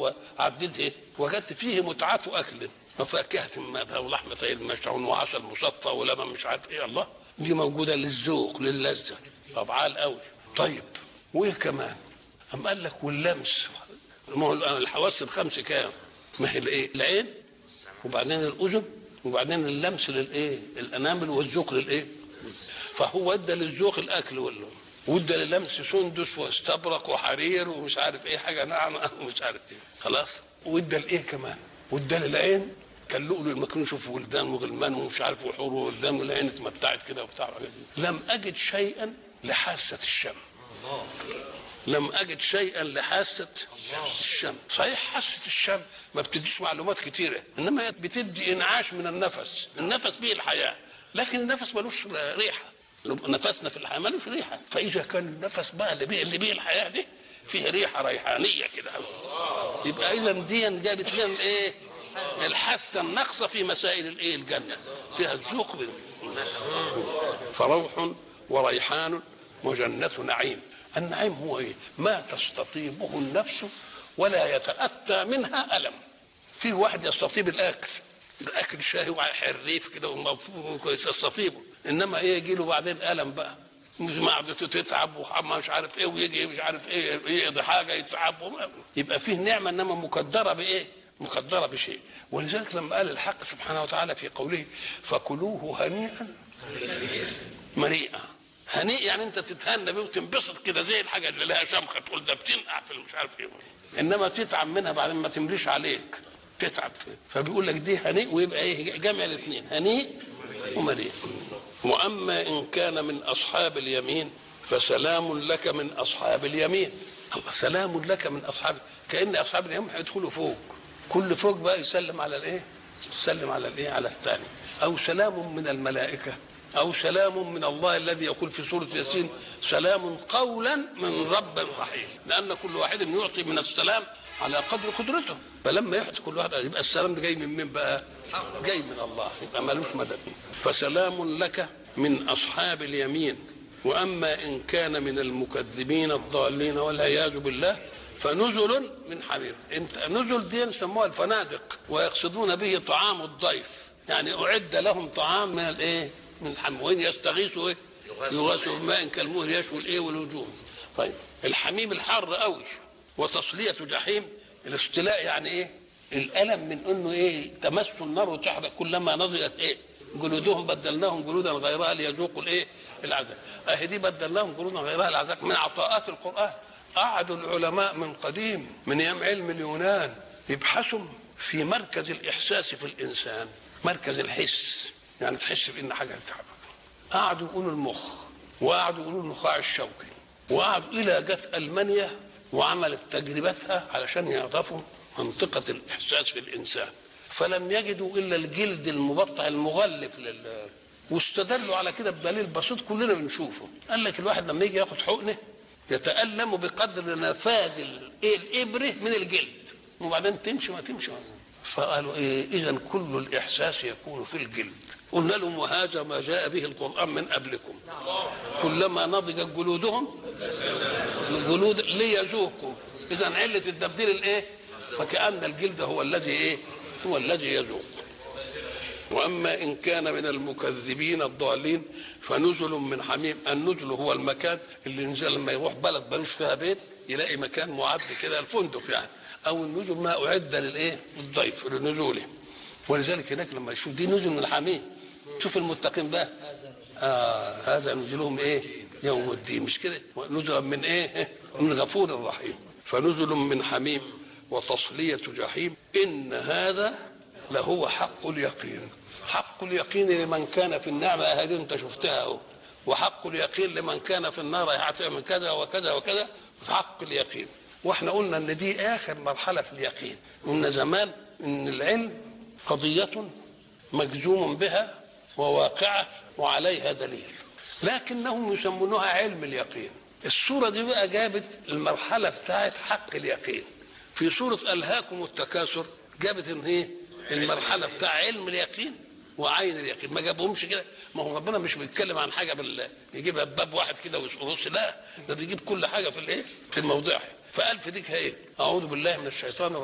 هو عديت ايه وجدت فيه متعة اكل وفاكهة ماذا ولحمة طير مشعون وعسل مصفى ولبن مش عارف ايه الله دي موجودة للذوق للذة طب عال قوي طيب وايه كمان أم قال لك واللمس ما هو الحواس الخمس كام ما هي الايه العين وبعدين الاذن وبعدين اللمس للايه الانامل والذوق للايه فهو ادى للذوق الاكل ولا وادى للمس سندس واستبرق وحرير ومش عارف ايه حاجه ناعمه ومش عارف ايه خلاص وادى لايه كمان وادى للعين كان لؤلؤ المكنون شوف ولدان وغلمان ومش عارف وحور وولدان والعين اتمتعت كده وبتاع لم اجد شيئا لحاسه الشم لم اجد شيئا لحاسه الشم صحيح حاسه الشم ما بتديش معلومات كتيره انما هي بتدي انعاش من النفس النفس به الحياه لكن النفس ملوش ريحه نفسنا في الحياه ملوش ريحه فاذا كان النفس بقى اللي بيه اللي بيه الحياه دي فيه ريحه ريحانيه كده يبقى اذا دي جابت لنا الايه الحاسه الناقصه في مسائل الايه الجنه فيها الذوق فروح وريحان وجنه نعيم النعيم هو ايه ما تستطيبه النفس ولا يتاتى منها الم في واحد يستطيب الاكل الاكل شاهي وحريف كده وكويس يستطيبه انما ايه يجي له بعدين الم بقى مش معدته تتعب وحما مش عارف ايه ويجي مش عارف ايه يقضي حاجه يتعب يبقى فيه نعمه انما مقدره بايه؟ مقدره بشيء ولذلك لما قال الحق سبحانه وتعالى في قوله فكلوه هنيئا مريئا هنيء يعني انت تتهنى بيه وتنبسط كده زي الحاجه اللي لها شمخه تقول ده بتنقع في مش عارف ايه انما تتعب منها بعدين ما تمليش عليك تتعب فيه فبيقول لك دي هنيء ويبقى ايه جمع الاثنين هنيء ومريء واما ان كان من اصحاب اليمين فسلام لك من اصحاب اليمين الله سلام لك من اصحاب كان اصحاب اليمين هيدخلوا فوق كل فوق بقى يسلم على الايه يسلم على الايه على الثاني او سلام من الملائكه او سلام من الله الذي يقول في سوره ياسين سلام قولا من رب رحيم لان كل واحد يعطي من السلام على قدر قدرته فلما يحط كل واحد يبقى السلام ده جاي من مين بقى؟ جاي من الله يبقى ملوش مدد فسلام لك من اصحاب اليمين واما ان كان من المكذبين الضالين والعياذ بالله فنزل من حميم انت نزل دي يسموها الفنادق ويقصدون به طعام الضيف يعني اعد لهم طعام من الايه؟ من الحميم وين يستغيثوا ايه؟ يغاثوا بماء كالمهل يشوي الايه والوجوه طيب الحميم الحار قوي وتصلية جحيم الاستلاء يعني ايه الألم من انه ايه تمس النار وتحرق كلما نضجت ايه جلودهم بدلناهم جلودا غيرها ليذوقوا الايه العذاب اهي دي بدلناهم جلودا غيرها العذاب من عطاءات القرآن قعدوا العلماء من قديم من ايام علم اليونان يبحثوا في مركز الاحساس في الانسان مركز الحس يعني تحس بان حاجه تعبك قعدوا يقولوا المخ وقعدوا يقولوا النخاع الشوكي وقعدوا الى جت المانيا وعملت تجربتها علشان يعرفوا منطقة الإحساس في الإنسان فلم يجدوا إلا الجلد المبطع المغلف لل واستدلوا على كده بدليل بسيط كلنا بنشوفه قال لك الواحد لما يجي ياخد حقنه يتألم بقدر نفاذ الايه الإبرة من الجلد وبعدين تمشي ما تمشي ما فقالوا ايه اذا كل الاحساس يكون في الجلد قلنا لهم وهذا ما جاء به القران من قبلكم كلما نضجت جلودهم الجلود ليذوقوا اذا عله التبديل الايه فكان الجلد هو الذي ايه هو الذي يذوق واما ان كان من المكذبين الضالين فنزل من حميم النزل هو المكان اللي نزل لما يروح بلد ملوش فيها بيت يلاقي مكان معد كده الفندق يعني او النزل ما اعد للايه للضيف لنزوله ولذلك هناك لما يشوف دي نزل من حميم شوف المتقين بقى آه هذا نزلهم ايه يوم الدين مش كده نزلا من ايه من غفور رحيم فنزل من حميم وتصلية جحيم إن هذا لهو حق اليقين حق اليقين لمن كان في النعمة هذه أنت شفتها أهو وحق اليقين لمن كان في النار هتعمل كذا وكذا وكذا في حق اليقين واحنا قلنا ان دي اخر مرحله في اليقين قلنا زمان ان العلم قضيه مجزوم بها وواقعه وعليها دليل لكنهم يسمونها علم اليقين الصوره دي بقى جابت المرحله بتاعت حق اليقين في سوره الهاكم التكاثر جابت ان ايه المرحله بتاع علم اليقين وعين اليقين ما جابهمش كده ما هو ربنا مش بيتكلم عن حاجه بال يجيبها بباب واحد كده ويرص لا ده بيجيب كل حاجه في الايه في الموضع فقال في ديك ايه اعوذ بالله من الشيطان